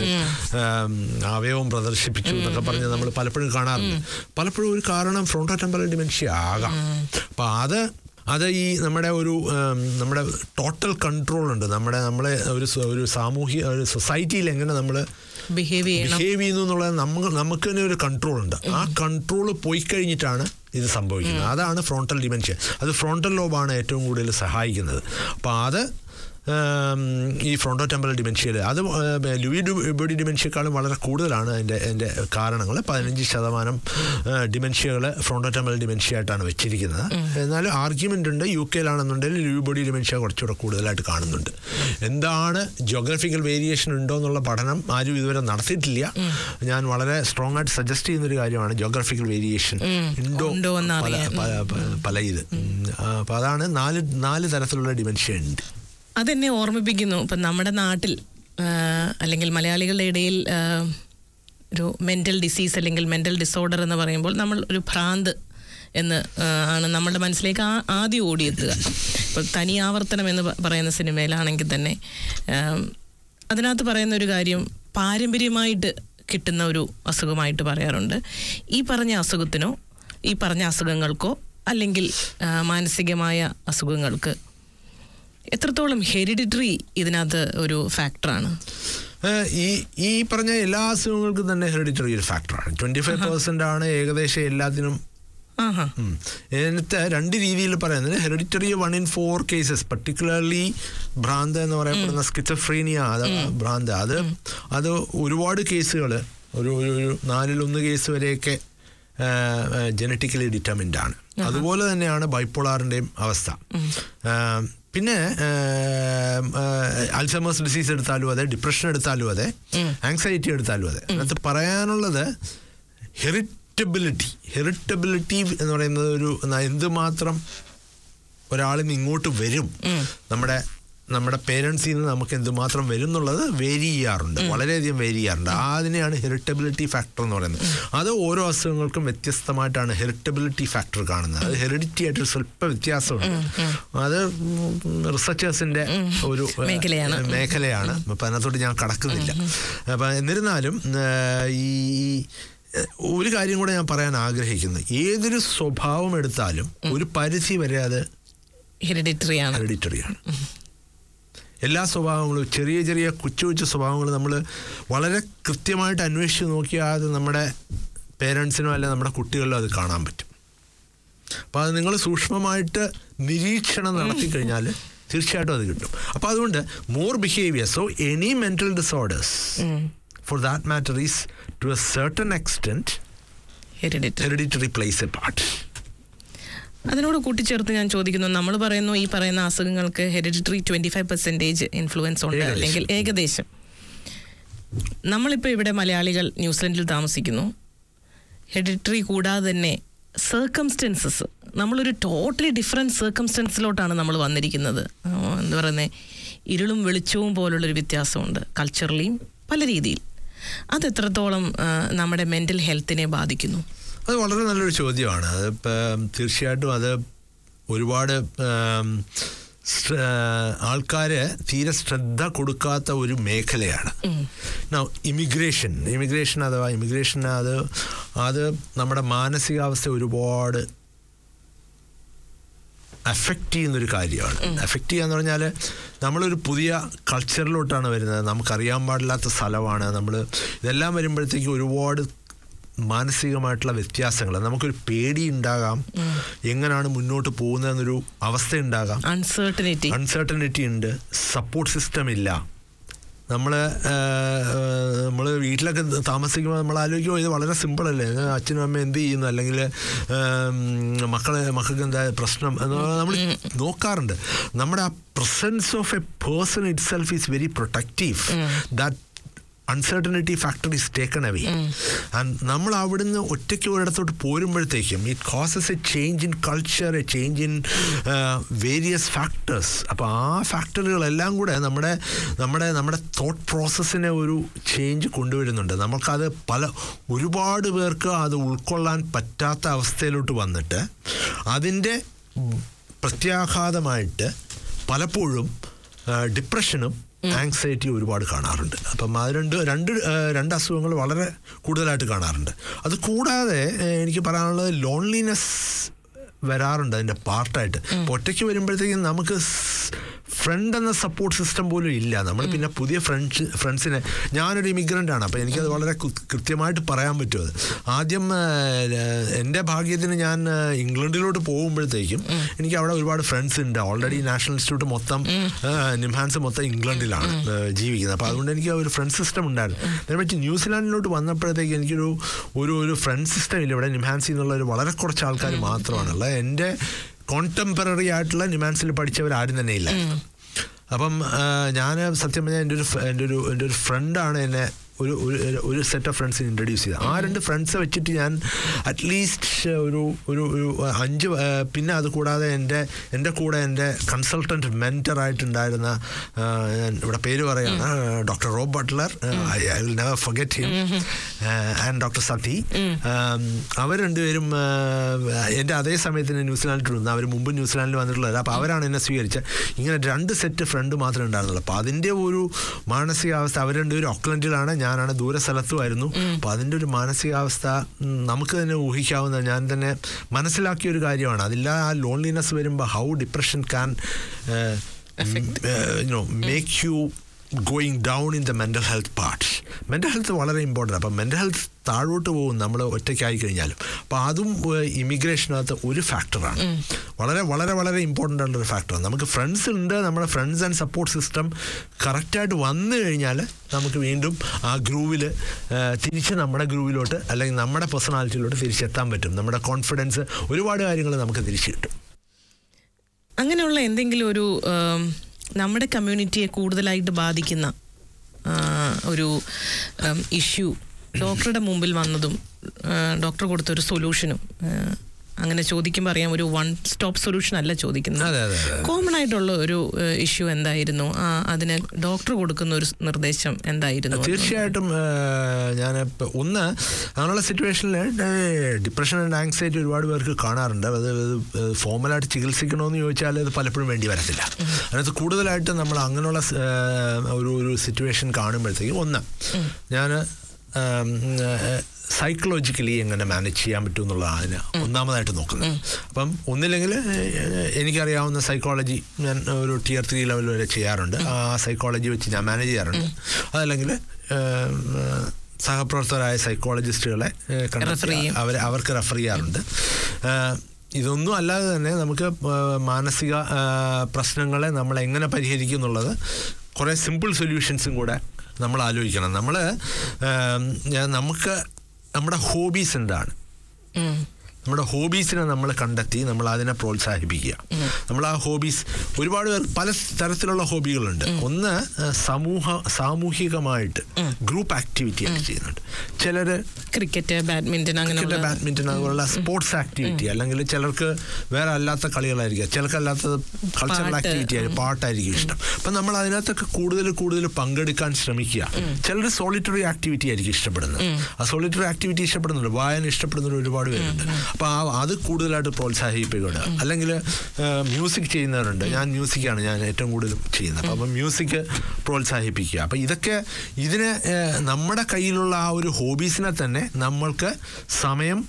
അവയവം പ്രദർശിപ്പിച്ചു എന്നൊക്കെ പറഞ്ഞ് നമ്മൾ പലപ്പോഴും കാണാറുണ്ട് പലപ്പോഴും ഒരു കാരണം ഫ്രോണ്ടോ ടെമ്പറൽ ഡിമെൻഷ്യ ആകാം അപ്പം അത് അത് ഈ നമ്മുടെ ഒരു ഉം, നമ്മുടെ ടോട്ടൽ കൺട്രോൾ ഉണ്ട് നമ്മുടെ നമ്മളെ ഒരു സ- ഒരു സാമൂഹിക ഒരു സൊസൈറ്റിയിൽ എങ്ങനെ നമ്മൾ ബിഹേവ് ചെയ്യണം ബിഹേവ് ചെയ്യുന്നു എന്നുള്ളത് നമുക്ക് നമുക്ക് തന്നെ ഒരു കൺട്രോൾ ഉണ്ട് ആ കൺട്രോൾ പോയി കഴിഞ്ഞിട്ടാണ് ഇത് സംഭവിക്കുന്നത് അതാണ് ഫ്രോണ്ടൽ ഡിമെൻഷ്യ അത് ഫ്രോണ്ടൽ ലോബാണ് ഏറ്റവും കൂടുതൽ സഹായിക്കുന്നത് അപ്പോൾ അത് ഉം, ഈ ഫ്രോണ്ടോ ടെമ്പറൽ ഡിമെൻഷ്യയിൽ അത് ഏർ, ലൂയി ബോഡി ഡിമെൻഷ്യക്കാളും വളരെ കൂടുതലാണ് അതിൻ്റെ അതിൻ്റെ കാരണങ്ങൾ പതിനഞ്ച് ശതമാനം ഡിമെൻഷ്യകൾ ഫ്രോണ്ടോ ടെമ്പറൽ ഡിമെൻഷ്യ ആയിട്ടാണ് വെച്ചിരിക്കുന്നത് എന്നാലും ആർഗ്യുമെൻ്റ് ഉണ്ട് യു കെയിലാണെന്നുണ്ടെങ്കിൽ ലൂയി ബോഡി ഡിമെൻഷ്യ കുറച്ചുകൂടെ കൂടുതലായിട്ട് കാണുന്നുണ്ട് എന്താണ് ജോഗ്രഫിക്കൽ വേരിയേഷൻ ഉണ്ടോ എന്നുള്ള പഠനം ആരും ഇതുവരെ നടത്തിയിട്ടില്ല ഞാൻ വളരെ സ്ട്രോങ് ആയിട്ട് സജസ്റ്റ് ചെയ്യുന്ന ഒരു കാര്യമാണ് ജോഗ്രഫിക്കൽ വേരിയേഷൻ ഉണ്ടോ ഉണ്ടോ എന്ന് പല അറിയാൻ. പല- പല- പല ഇത് അപ്പോൾ അതാണ് നാല് നാല് തരത്തിലുള്ള ഡിമെൻഷ്യ ഉണ്ട് അതെന്നെ ഓർമ്മിപ്പിക്കുന്നു ഇപ്പം നമ്മുടെ നാട്ടിൽ ആ, അല്ലെങ്കിൽ മലയാളികളുടെ ഇടയിൽ ആ, ഒരു മെൻ്റൽ ഡിസീസ് അല്ലെങ്കിൽ മെൻ്റൽ ഡിസോർഡർ എന്ന് പറയുമ്പോൾ നമ്മൾ ഒരു ഭ്രാന്ത് എന്ന് ആ, ആണ് നമ്മുടെ മനസ്സിലേക്ക് ആ ആദ്യം ഓടിയെത്തുക ഇപ്പോൾ തനി ആവർത്തനം എന്ന് പ- പറയുന്ന സിനിമയിലാണെങ്കിൽ തന്നെ ആ, അതിനകത്ത് പറയുന്ന ഒരു കാര്യം പാരമ്പര്യമായിട്ട് കിട്ടുന്ന ഒരു അസുഖമായിട്ട് പറയാറുണ്ട് ഈ പറഞ്ഞ അസുഖത്തിനോ ഈ പറഞ്ഞ അസുഖങ്ങൾക്കോ അല്ലെങ്കിൽ ആ, മാനസികമായ അസുഖങ്ങൾക്ക് എത്രത്തോളം ഹെറിഡിറ്ററി ഇതിനകത്ത് ഒരു ഫാക്ടറാണ് ഏഹ് ഈ ഈ പറഞ്ഞ എല്ലാ അസുഖങ്ങൾക്കും തന്നെ ഹെറിഡിറ്ററി ഒരു ഫാക്ടറാണ് ട്വൻറ്റി ഫൈവ് പെർസെൻ്റ് ആണ് ഏകദേശം എല്ലാത്തിനും ആഹാ ഉം. ഇതിനകത്ത് രണ്ട് രീതിയിൽ പറയുന്നത് hereditary one in four cases particularly ഭ്രാന്ത് എന്ന് പറയപ്പെടുന്ന സ്കിച്ചഫ്രീനിയ അഥവാ ഭ്രാന്ത് അത് അത് ഒരുപാട് കേസുകൾ ഒരു ഒരു ഒരു നാലിലൊന്ന് കേസ് വരെയൊക്കെ ജനറ്റിക്കലി ഡിറ്റർമിൻഡ് ആണ് അതുപോലെ തന്നെയാണ് ബൈപ്പോളാറിൻ്റെയും അവസ്ഥ ആ, പിന്നെ അൽസമേഴ്സ് ഡിസീസ് എടുത്താലും അതെ ഡിപ്രഷൻ എടുത്താലും അതെ ആങ്സൈറ്റി എടുത്താലും അതെ അതിനകത്ത് പറയാനുള്ളത് ഹെറിറ്റബിലിറ്റി ഹെറിറ്റബിലിറ്റി എന്ന് പറയുന്നത് ഒരു ന- എന്തുമാത്രം ഒരാളിൽ നിന്ന് ഇങ്ങോട്ട് വരും നമ്മുടെ നമ്മുടെ പേരൻസിൽ നിന്ന് നമുക്ക് എന്തുമാത്രം വരും എന്നുള്ളത് വേരി ചെയ്യാറുണ്ട് വളരെയധികം വേരി ചെയ്യാറുണ്ട് ആ അതിനെയാണ് ഹെറിറ്റബിലിറ്റി ഫാക്ടർ എന്ന് പറയുന്നത് അത് ഓരോ അസുഖങ്ങൾക്കും വ്യത്യസ്തമായിട്ടാണ് ഹെറിറ്റബിലിറ്റി ഫാക്ടർ കാണുന്നത് അത് ഹെറിഡിറ്റി ആയിട്ട് സ്വല്പ വ്യത്യാസമുണ്ട് അത് റിസർച്ചേഴ്സിന്റെ ഒരു ഏഹ്, മേഖലയാണ്. മേഖലയാണ് അപ്പം അതിനകത്തോട്ട് ഞാൻ കടക്കുന്നില്ല അപ്പം എന്നിരുന്നാലും ഏഹ്, ഈ ഏഹ്, ഒരു കാര്യം കൂടെ ഞാൻ പറയാൻ ആഗ്രഹിക്കുന്നു ഏതൊരു സ്വഭാവം എടുത്താലും ഒരു പരിധി വരെ അത് ഹെറിഡിറ്ററി ആണ് ഹെറിഡിറ്ററിയാണ് എല്ലാ സ്വഭാവങ്ങളും ചെറിയ ചെറിയ കൊച്ചു കൊച്ചു സ്വഭാവങ്ങൾ നമ്മൾ വളരെ കൃത്യമായിട്ട് അന്വേഷിച്ച് നോക്കിയാൽ അത് നമ്മുടെ പേരൻസിനോ അല്ല നമ്മുടെ കുട്ടികളിലോ അത് കാണാൻ പറ്റും അപ്പോൾ അത് നിങ്ങൾ സൂക്ഷ്മമായിട്ട് നിരീക്ഷണം നടത്തി കഴിഞ്ഞാൽ തീർച്ചയായിട്ടും അത് കിട്ടും അപ്പോൾ അതുകൊണ്ട് more behaviour so any mental disorders for that matter is to a certain extent hereditary hereditary plays a part അതിനോട് കൂട്ടിച്ചേർത്ത് ഞാൻ ചോദിക്കുന്നു നമ്മൾ പറയുന്നു ഈ പറയുന്ന അസുഖങ്ങൾക്ക് hereditary twenty five percentage influence ഉണ്ട് ഏകദേശം. അല്ലെങ്കിൽ ഏകദേശം നമ്മളിപ്പോൾ ഇവിടെ മലയാളികൾ ന്യൂസിലൻഡിൽ താമസിക്കുന്നു ഹെറിഡിറ്ററി കൂടാതെ തന്നെ സർക്കംസ്റ്റൻസസ് നമ്മളൊരു ടോട്ടലി ഡിഫറെൻറ്റ് സർക്കംസ്റ്റൻസിലോട്ടാണ് നമ്മൾ വന്നിരിക്കുന്നത് ആ, എന്താ പറയുന്നത് ഇരുളും വെളിച്ചവും പോലുള്ളൊരു വ്യത്യാസമുണ്ട് കൾച്ചറലിയും പല രീതിയിൽ അത് എത്രത്തോളം ആ, നമ്മുടെ മെൻ്റൽ ഹെൽത്തിനെ ബാധിക്കുന്നു അത് വളരെ നല്ലൊരു ചോദ്യമാണ് അത് ഇപ്പം തീർച്ചയായിട്ടും അത് ഒരുപാട് ആൾക്കാർ തീരെ ശ്രദ്ധ കൊടുക്കാത്ത ഒരു മേഖലയാണ് ഇമിഗ്രേഷൻ ഇമിഗ്രേഷൻ അഥവാ ഇമിഗ്രേഷൻ അത് അത് നമ്മുടെ മാനസികാവസ്ഥ ഒരുപാട് അഫക്റ്റ് ചെയ്യുന്നൊരു കാര്യമാണ് അഫക്റ്റ് ചെയ്യാന്ന് പറഞ്ഞാൽ നമ്മളൊരു പുതിയ കൾച്ചറിലോട്ടാണ് വരുന്നത് നമുക്കറിയാൻ പാടില്ലാത്ത സ്ഥലമാണ് നമ്മൾ ഇതെല്ലാം വരുമ്പോഴത്തേക്ക് ഒരുപാട് മാനസികമായിട്ടുള്ള വ്യത്യാസങ്ങൾ നമുക്കൊരു പേടി ഉണ്ടാകാം എങ്ങനെയാണ് മുന്നോട്ട് പോകുന്നതെന്നൊരു അവസ്ഥ ഉണ്ടാകാം അൺസർട്ടനിറ്റി അൺസർട്ടനിറ്റി ഉണ്ട് സപ്പോർട്ട് സിസ്റ്റം ഇല്ല നമ്മൾ നമ്മൾ വീട്ടിലൊക്കെ താമസിക്കുമ്പോൾ നമ്മൾ ആലോചിക്കുമ്പോൾ ഇത് വളരെ സിമ്പിൾ അല്ലേ ഇത് അച്ഛനും അമ്മയും എന്ത് ചെയ്യുന്നു അല്ലെങ്കിൽ മക്കളെ മക്കൾക്ക് എന്താ പ്രശ്നം എന്ന് നമ്മൾ നോക്കാറുണ്ട് നമ്മുടെ ആ presence of a person itself is very protective that uncertainty factor is taken away and നമ്മൾ അവിടുന്ന് ഒറ്റയ്ക്ക് ഒരിടത്തോട്ട് പോരുമ്പോഴത്തേക്കും it causes a change in culture a change in various factors അപ്പോൾ ആ ഫാക്ടറുകളെല്ലാം കൂടെ നമ്മുടെ നമ്മുടെ നമ്മുടെ തോട്ട് പ്രോസസ്സിനെ ഒരു ചേഞ്ച് കൊണ്ടുവരുന്നുണ്ട് നമുക്കത് പല ഒരുപാട് പേർക്ക് അത് ഉൾക്കൊള്ളാൻ പറ്റാത്ത അവസ്ഥയിലോട്ട് വന്നിട്ട് അതിൻ്റെ പ്രത്യാഘാതമായിട്ട് പലപ്പോഴും ഡിപ്രഷനും ആങ്സൈറ്റി ഒരുപാട് കാണാറുണ്ട് അപ്പം അത് രണ്ട് രണ്ട് ആ, രണ്ട് അസുഖങ്ങൾ വളരെ കൂടുതലായിട്ട് കാണാറുണ്ട് അത് കൂടാതെ ഏ, എനിക്ക് പറയാനുള്ളത് ലോൺലിനെസ് വരാറുണ്ട് അതിൻ്റെ പാർട്ടായിട്ട് അപ്പോൾ ഒറ്റയ്ക്ക് വരുമ്പോഴത്തേക്കും നമുക്ക് ഫ്രണ്ട് എന്ന സപ്പോർട്ട് സിസ്റ്റം പോലും ഇല്ല നമ്മൾ പിന്നെ പുതിയ ഫ്രണ്ട്സ് ഫ്രണ്ട്സിനെ ഞാനൊരു ഇമിഗ്രൻ്റ് ആണ് അപ്പോൾ എനിക്കത് വളരെ കു- കൃത്യമായിട്ട് പറയാൻ പറ്റും അത് ആദ്യം ആ, എൻ്റെ ഭാഗ്യത്തിന് ഞാൻ ആ, ഇംഗ്ലണ്ടിലോട്ട് പോകുമ്പോഴത്തേക്കും എനിക്ക് അവിടെ ഒരുപാട് ഫ്രണ്ട്സ് ഉണ്ട് ഓൾറെഡി നാഷണൽ ഇൻസ്റ്റിറ്റ്യൂട്ട് മൊത്തം ആ, നിംഹാൻസ് മൊത്തം ഇംഗ്ലണ്ടിലാണ് ആ, ജീവിക്കുന്നത് അപ്പോൾ അതുകൊണ്ട് എനിക്ക് ആ ഒരു ഫ്രണ്ട് സിസ്റ്റം ഉണ്ടായിരുന്നു നേരെ മറിച്ച് ന്യൂസിലാൻഡിലോട്ട് വന്നപ്പോഴത്തേക്ക് എനിക്കൊരു ഒരു ഒരു ഫ്രണ്ട് സിസ്റ്റം ഇല്ല ഇവിടെ നിംഹാൻസി എന്നുള്ള ഒരു വളരെ കുറച്ച് ആൾക്കാർ മാത്രമാണുള്ളത് എൻ്റെ കോൺടെമ്പററി ആയിട്ടുള്ള നിമാൻസിൽ പഠിച്ചവർ ആരും തന്നെ ഇല്ല അപ്പം ഞാൻ സത്യം പറഞ്ഞാൽ എൻ്റെ ഒരു ഫ്ര- എൻ്റെ ഒരു എൻ്റെ ഒരു ഫ്രണ്ടാണ് എന്നെ ഒരു ഒരു ഒരു സെറ്റ് ഓഫ് ഫ്രണ്ട്സിന് ഇൻട്രൊഡ്യൂസ് ചെയ്തത് ആ രണ്ട് ഫ്രണ്ട്സ് വെച്ചിട്ട് ഞാൻ അറ്റ്ലീസ്റ്റ് ഒരു ഒരു ഒരു അഞ്ച് ആ, പിന്നെ അത് കൂടാതെ എൻ്റെ എൻ്റെ കൂടെ എൻ്റെ കൺസൾട്ടൻറ്റ് മെൻറ്ററായിട്ടുണ്ടായിരുന്ന ആ, ഞാൻ ഇവിടെ പേര് പറയാണ് doctor Rob Butler I will never forget him and doctor Sathi അവർ രണ്ടുപേരും ആ, എൻ്റെ അതേ സമയത്തിന് ന്യൂസിലാൻഡിൽ വന്നു അവർ മുമ്പ് ന്യൂസിലാൻഡിൽ വന്നിട്ടുള്ളത് അപ്പോൾ അവരാണ് എന്നെ സ്വീകരിച്ചത് ഇങ്ങനെ രണ്ട് സെറ്റ് ഫ്രണ്ട് മാത്രമേ ഉണ്ടായിരുന്നുള്ളൂ അപ്പോൾ അതിൻ്റെ ഒരു മാനസികാവസ്ഥ അവർ രണ്ടുപേരും ഓക്ലൻഡിലാണ് ഞാനാണ് ദൂര സ്ഥലത്തുമായിരുന്നു അപ്പോൾ അതിൻ്റെ ഒരു മാനസികാവസ്ഥ ഉം, നമുക്ക് തന്നെ ഊഹിക്കാവുന്ന ഞാൻ തന്നെ മനസ്സിലാക്കിയ ഒരു കാര്യമാണ് അതില്ല ആ ലോൺലിനെസ് വരുമ്പോൾ how depression can you know make you going down in the mental health parts mental health വളരെ ഇമ്പോർട്ടൻ്റ് അപ്പം മെൻ്റൽ ഹെൽത്ത് താഴോട്ട് പോകും നമ്മൾ ഒറ്റയ്ക്കായി കഴിഞ്ഞാലും അപ്പോൾ അതും ഇമിഗ്രേഷനകത്ത് ഒരു ഫാക്ടറാണ് വളരെ വളരെ വളരെ ഇമ്പോർട്ടൻ്റ് ആയിട്ടുള്ളൊരു ഫാക്ടറാണ് നമുക്ക് ഫ്രണ്ട്സ് ഉണ്ട് നമ്മുടെ ഫ്രണ്ട്സ് ആൻഡ് സപ്പോർട്ട് സിസ്റ്റം കറക്റ്റായിട്ട് വന്നു കഴിഞ്ഞാൽ നമുക്ക് വീണ്ടും ആ ഗ്രൂവിൽ തിരിച്ച് നമ്മുടെ ഗ്രൂവിലോട്ട് അല്ലെങ്കിൽ നമ്മുടെ പേഴ്സണാലിറ്റിയിലോട്ട് തിരിച്ചെത്താൻ പറ്റും നമ്മുടെ കോൺഫിഡൻസ് ഒരുപാട് കാര്യങ്ങൾ നമുക്ക് തിരിച്ചു കിട്ടും അങ്ങനെയുള്ള എന്തെങ്കിലും ഒരു ആം, നമ്മുടെ കമ്മ്യൂണിറ്റിയെ കൂടുതലായിട്ട് ബാധിക്കുന്ന ആ, ഒരു ഇഷ്യൂ ഡോക്ടറുടെ മുമ്പിൽ വന്നതും ആ, ഡോക്ടർ കൊടുത്ത ഒരു സൊല്യൂഷനും ആ, അങ്ങനെ ചോദിക്കുമ്പോൾ അറിയാം ഒരു വൺ സ്റ്റോപ്പ് സൊല്യൂഷൻ അല്ല ചോദിക്കുന്നത് അതെ അതെ അതെ കോമൺ ആയിട്ടുള്ള ഒരു ഇഷ്യൂ എന്തായിരുന്നു ആ, അതിന് ഡോക്ടർ കൊടുക്കുന്ന ഒരു നിർദ്ദേശം എന്തായിരുന്നു തീർച്ചയായിട്ടും ഞാൻ ഒന്ന് അങ്ങനെയുള്ള സിറ്റുവേഷനിൽ ഡിപ്രഷൻ ആൻഡ് ആങ്സൈറ്റി ഒരുപാട് പേർക്ക് കാണാറുണ്ട് അത് ഫോമലായിട്ട് ചികിത്സിക്കണമെന്ന് ചോദിച്ചാൽ അത് പലപ്പോഴും വേണ്ടി വരത്തില്ല അതിനകത്ത് കൂടുതലായിട്ട് നമ്മൾ അങ്ങനെയുള്ള സ്- ഏഹ്, ഒരു ഒരു സിറ്റുവേഷൻ കാണുമ്പോഴത്തേക്കും ഒന്ന് ഞാൻ സൈക്കോളജിക്കലി എങ്ങനെ മാനേജ് ചെയ്യാൻ പറ്റും എന്നുള്ളതാണ് അതിന് ഒന്നാമതായിട്ട് നോക്കുന്നത് അപ്പം ഒന്നില്ലെങ്കിൽ ഏഹ്, എനിക്കറിയാവുന്ന സൈക്കോളജി ഞാൻ ഒരു ടിയർ ത്രീ ലെവൽ വരെ ചെയ്യാറുണ്ട് ആ സൈക്കോളജി വെച്ച് ഞാൻ മാനേജ് ചെയ്യാറുണ്ട് അതല്ലെങ്കിൽ ഏഹ്, സഹപ്രവർത്തകരായ സൈക്കോളജിസ്റ്റുകളെ ഏഹ്, കണ്ടെത്തി Refer ചെയ്യും. അവർ അവർക്ക് റെഫർ ചെയ്യാറുണ്ട് ഏഹ്, ഇതൊന്നും അല്ലാതെ തന്നെ നമുക്ക് ഏഹ്, മാനസിക ഏഹ്, പ്രശ്നങ്ങളെ നമ്മൾ എങ്ങനെ പരിഹരിക്കും എന്നുള്ളത് കുറേ സിമ്പിൾ സൊല്യൂഷൻസും കൂടെ നമ്മൾ ആലോചിക്കണം നമ്മൾ നമുക്ക് നമ്മുടെ ഹോബീസ് എന്താണ് ഉം. നമ്മുടെ ഹോബീസിനെ നമ്മൾ കണ്ടെത്തി നമ്മൾ അതിനെ പ്രോത്സാഹിപ്പിക്കുക നമ്മൾ ആ ഹോബീസ് ഒരുപാട് പേർ പല തരത്തിലുള്ള ഹോബികളുണ്ട് ഒന്ന് ആ, സമൂഹ സാമൂഹികമായിട്ട് ഗ്രൂപ്പ് ആക്ടിവിറ്റി ഒക്കെ ചെയ്യുന്നുണ്ട് ചിലര് ക്രിക്കറ്റ് ബാഡ്മിന്റൺ ക്രിക്കറ്റ് അങ്ങനെയുള്ള ബാഡ്മിന്റൺ അതുപോലുള്ള സ്പോർട്സ് ആക്ടിവിറ്റി അല്ലെങ്കിൽ ചിലർക്ക് വേറെ അല്ലാത്ത കളികളായിരിക്കും ചിലർക്ക് അല്ലാത്തത് കൾച്ചറൽ പാട്ട്. ആക്ടിവിറ്റി ആയിരിക്കും പാട്ടായിരിക്കും ഇഷ്ടം അപ്പം നമ്മൾ അതിനകത്തൊക്കെ കൂടുതൽ കൂടുതൽ പങ്കെടുക്കാൻ ശ്രമിക്കുക ചിലർ സോളിറ്ററി ആക്ടിവിറ്റി ആയിരിക്കും ഇഷ്ടപ്പെടുന്നത് ആ സോളിറ്ററി ആക്ടിവിറ്റി ഇഷ്ടപ്പെടുന്നുണ്ട് വായന ഇഷ്ടപ്പെടുന്നവർ ഒരുപാട് പേരുണ്ട് അപ്പോൾ ആ അത് കൂടുതലായിട്ട് പ്രോത്സാഹിപ്പിക്കുക അല്ലെങ്കിൽ മ്യൂസിക് ചെയ്യുന്നവരുണ്ട് ഞാൻ മ്യൂസിക്കാണ് ഞാൻ ഏറ്റവും കൂടുതൽ ചെയ്യുന്നത് അപ്പം മ്യൂസിക് പ്രോത്സാഹിപ്പിക്കുക അപ്പം ഇതൊക്കെ ഇതിനെ ഏഹ്, നമ്മുടെ കയ്യിലുള്ള ആ ഒരു ഹോബീസിനെ തന്നെ നമ്മൾക്ക് സമയം